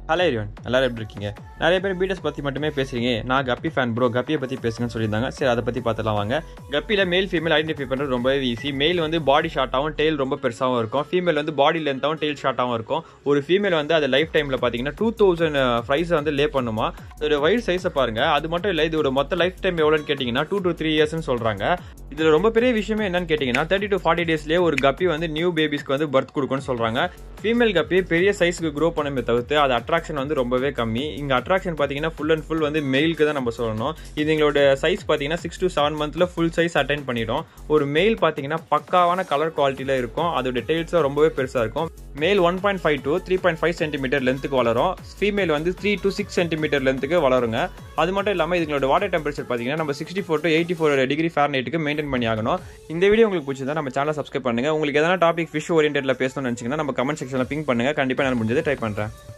hello everyone எல்லாரும் எப்படி இருக்கீங்க நிறைய பேர் பீட்டஸ் பற்றி மட்டுமே பேசுறீங்க நான் கப்பி ஃபேன் ப்ரோ கப்பியை பற்றி பேசுங்கன்னு சொல்லியிருந்தாங்க சரி அதை பற்றி பார்த்துலாம் வாங்க கப்பியில் மேல் ஃபீமேல் ஐடென்டிஃபை பண்ணுறது ரொம்பவே ஈஸி மேல் வந்து பாடி ஷார்ட்டாகவும் டெய்ல் ரொம்ப பெருசாகவும் இருக்கும் ஃபீமேல் வந்து பாடி லென்த்தாகவும் டெய்ல் ஷார்ட்டாகவும் இருக்கும் ஒரு ஃபீமேல் வந்து அது லைஃப் டைமில் பார்த்தீங்கன்னா டூ தௌசண்ட் ஃப்ரைஸை வந்து லே பண்ணுமா இதோட வயிறு சைஸை பாருங்க அது மட்டும் இல்லை இதோட மொத்த லைஃப் டைம் எவ்வளோன்னு கேட்டிங்கன்னா டூ டு த்ரீ இயர்ஸ்னு சொல்கிறாங்க இதில் ரொம்ப பெரிய விஷயமே என்னன்னு கேட்டிங்கன்னா தேர்ட்டி டு ஃபார்ட்டி டேஸ்லேயே ஒரு கப்பி வந்து நியூ பேபிஸ்க்கு வந்து பர்த் கொடுக்கும்னு சொல்கிறாங்க ஃபீமேல் கப்பி பெரிய சைஸ்க்கு க்ரோ பண்ணமே தவிர்த்து அது அட்ராக்ஷன் வந்து ரொம்பவே கம்மி இங்கே அட்ராக்ஷன் பார்த்தீங்கன்னா ஃபுல் அண்ட் ஃபுல் வந்து மெயிலுக்கு தான் நம்ம சொல்லணும் இது எங்களோட சைஸ் பார்த்தீங்கன்னா சிக்ஸ் டு செவன் மந்த்தில் ஃபுல் சைஸ் அட்டைன் பண்ணிடும் ஒரு மெயில் பார்த்தீங்கன்னா பக்காவான கலர் குவாலிட்டியில் இருக்கும் அதோட டெய்ல்ஸும் ரொம்பவே பெருசாக இருக்கும் male one point five to three point five centimetre லென்த்துக்கு வளரும் ஃபீமேல் வந்து த்ரீ டு சிக்ஸ் சென்டிமீட்டர் லென்த்துக்கு வளருங்க அது மட்டும் இல்லாமல் இதுங்களோட வாட்டர் டெம்பரேச்சர் பார்த்தீங்கன்னா நம்ம sixty four to eighty four degree ஃபேர்நைட்டுக்கு மெயின்டைன் பண்ணி ஆகணும் இந்த வீடியோ உங்களுக்கு பிடிச்சதா நம்ம சேனல் சப்ஸ்கிரைப் பண்ணுங்க உங்களுக்கு எதனா டாபிக் ஃபிஷ் ஓரியன்டெட்ல பேசணும்னு நினச்சிங்கன்னா நம்ம கமெண்ட் செக்ஷனில் பிங்க் பண்ணுங்க கண்டிப்பாக நான் முடிஞ்சதை ட்ரை பண்ணுறேன்